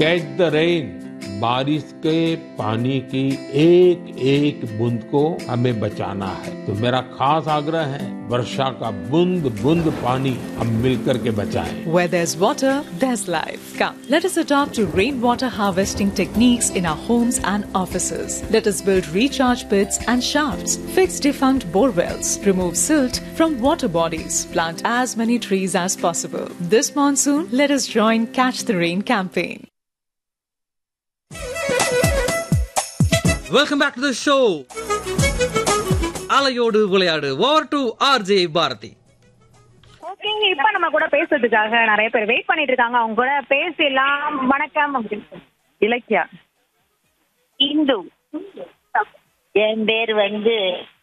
Catch the rain बारिश के पानी की एक एक बूंद को हमें बचाना है तो मेरा खास आग्रह है वर्षा का बूंद बूंद पानी हम मिलकर के बचाएं Where there's water, there's life. Come, let us adopt to rainwater harvesting techniques in our homes and offices. Let us build recharge pits and shafts, fix defunct bore wells, remove silt from water bodies, plant as many trees as possible. This monsoon, let us join Catch the Rain campaign. Welcome back to the show அலையோடு விளையாடு over to RJ Bharathi ஓகேங்க இப்ப நம்ம கூட பேசுறதுக்காக நிறைய பேர் wait பண்ணிட்டு இருக்காங்க அவங்க கூட பேசலாம் வணக்கம் அப்படின்னு சொல்லி. இலக்கியா இந்து என் பேர் வந்து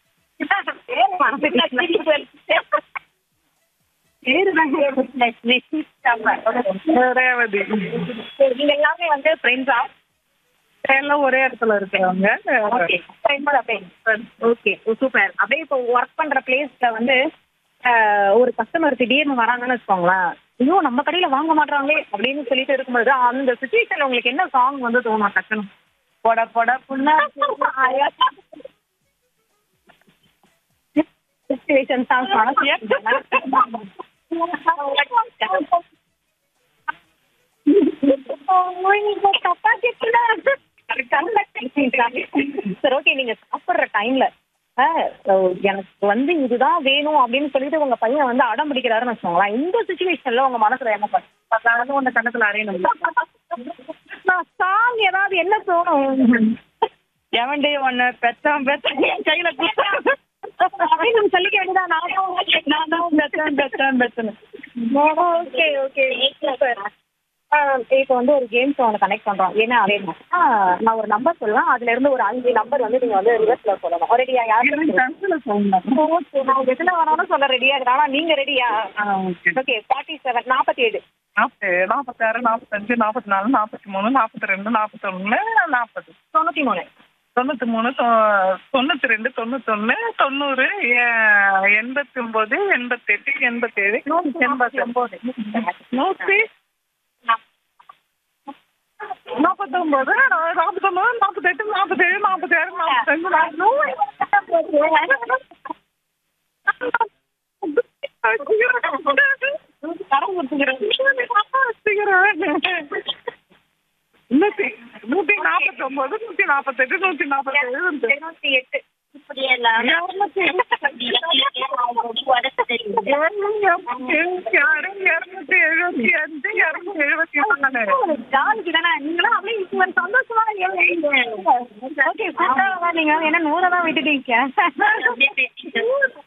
ரேவதி நீங்க எல்லாமே வந்து ஃப்ரெண்ட்ஸா எல்லாம் ஒரே இடத்துல இருக்கிறவங்க ஓகே சூப்பர் அப்படியே இப்போ ஒர்க் பண்ற பிளேஸ்ல வந்து அஹ், ஒரு கஸ்டமர் திடீர்னு வராங்கன்னு வச்சுக்கோங்களேன் ஐயோ நம்ம கடையில வாங்க மாட்டாங்களே அப்படின்னு சொல்லிட்டு இருக்கும்போது அந்த சுச்சுவேஷன்ல உங்களுக்கு என்ன சாங் வந்து தோணும் டக்குன்னு பொட பொட புண்ணா சுச்சுவேஷன் சாங் சரி ஓகே நீங்க சாப்பிடுற டைம்ல எனக்கு வந்து இதுதான் வேணும் அப்படின்னு சொல்லிட்டு உங்க பையன் வந்து அடம் பிடிக்கிறாருன்னு வச்சுக்கோங்களேன் இந்த சுச்சுவேஷன்ல உங்க மனசுல என்ன பண்ணும் உங்க கண்ணத்துல அறையணும் சாங் ஏதாவது என்ன தோணும் எவன்டே ஒன்னு பெத்தான் பெத்தான் என் கையில கொடுத்தா அப்படின்னு சொல்லிக்க வேண்டியதா நான் தான் நான் தான் பெத்தேன் பெத்தேன் பெத்தேன் ஓகே ஓகே சூப்பர் இப்போ வந்து ஒரு கேம்ஸ் ஒன்று கனெக்ட் பண்றோம் ஏன்னா அதே மாதிரி ஆ, நான் ஒரு நம்பர் சொல்லுவேன் அதுல இருந்து ஒரு அஞ்சு நம்பர் வந்து நீங்க வந்து ரிவர்ஸ்ல சொல்லணும் ரெடியா யாரு ஓகே நான் எதுல வேணாலும் சொல்ல ரெடியா இருக்கேன் ஆனா நீங்க ரெடியா ஓகே ஃபார்ட்டி செவன் நாற்பத்தி ஏழு நாற்பது நாற்பத்தாறு நாற்பத்தஞ்சு நாற்பத்தி நாலு நாற்பத்தி மூணு நாற்பத்தி ரெண்டு நாற்பத்தொன்னு நாற்பது தொண்ணூத்தி மூணு தொண்ணூத்தி மூணு தொ- தொண்ணூத்தி ரெண்டு தொண்ணூத்தொன்னு தொண்ணூறு எ- எண்பத்தி ஒன்பது எண்பத்தெட்டு எண்பத்தேழு எண்பத்தி ஒன்பது நூத்தி நாற்பத்தொன்பது நாற்பத்தொன்பது நாற்பத்தெட்டு நாற்பத்தேழு நாற்பத்தாறு நாற்பத்தஞ்சு நூத்தி நூத்தி நாற்பத்தி ஒன்பது நூத்தி நாற்பத்தெட்டு நூத்தி நாற்பத்தேழு இருநூத்தி எட்டு இப்படியே எல்லாம் இரநூத்தி உடச்சு தெரியுது இருநூத்தி எழுபத்தி அஞ்சு இருநூத்தி எழுபத்தி நாலு ஜாலிக்கு தானே நீங்களும் அப்படியே இப்ப ஒரு சந்தோஷமா ஓகே சூப்பரா நீங்க ஏன்னா நூறை தான் விட்டுட்டீங்க அப்படியே பேசிட்டு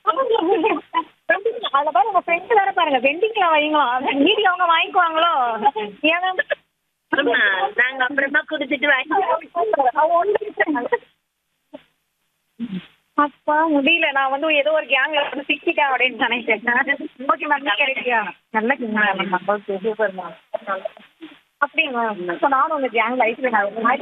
அதுல பாருங்க உங்க ஃப்ரெண்ட்ஸ் வேற பாருங்க வெண்டிங்ல வைங்களா மீதி அவங்க வாங்கிக்குவாங்களோ ஏன்னா ஆமா, நாங்க அப்புறமா கொடுத்துட்டு வாங்கி அப்பா முடியல நான் வந்து ஏதோ ஒரு கேங்ல வந்து சிக்கிட்டேன் அப்படின்னு நினைச்சேன் ஓகே மேம் நீங்க ரெடியா நல்ல கேங் ஓகே சூப்பர் மேம் அப்படிங்களா இப்போ நானும் உங்க கேங்ல ஐஸ்ல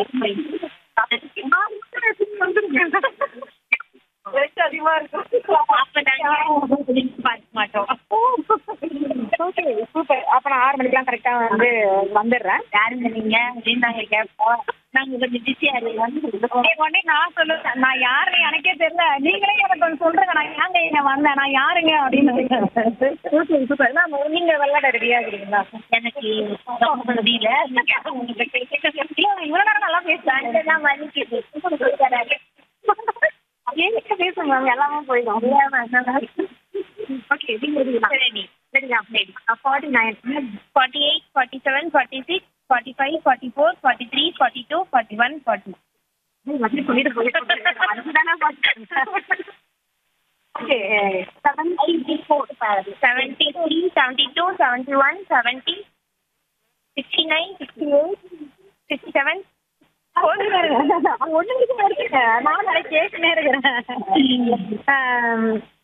ரெஸ்ட் அதிகமா அப்ப நாங்க இருக்கும் பார்க்க மாட்டோம் ஓகே சூப்பர் அப்ப நான் ஆறு மணிக்கெல்லாம் கரெக்டா வந்து வந்துடுறேன் யாருங்க நீங்க அப்படின்னு நாங்க கேட்போம் நாங்க கொஞ்சம் பிஸியா இருக்கோம் ஏய், உடனே நான் சொல்லுவேன் நான் யாருன்னு எனக்கே தெரியல நீங்களே எனக்கு கொஞ்சம் சொல்றேங்க நான் ஏங்க இங்க வந்தேன் நான் யாருங்க அப்படின்னு ஓகே சூப்பர் நான் நீங்க விளையாட ரெடியா இருக்கிறீங்களா எனக்கு ரொம்ப முடியல உங்களுக்கு இல்ல, இவ்வளவு நேரம் நல்லா பேசுறாங்க எல்லாம் வலிக்குது என்கிட்ட பேசுங்க மேம் எல்லாமே போயிடும் ஓகே நீங்க ரெடி ரெடியா forty nine forty eight forty seven forty six forty five forty four forty three forty two forty one forty வந்து சொல்லிட்டு போயிட்டு அதுதானே okay seventy four seventy three seventy two seventy one seventy sixty nine sixty eight sixty seven ஒண்ணு இருக்கு நான் நிறைய கேட்டுனே இருக்கிறேன்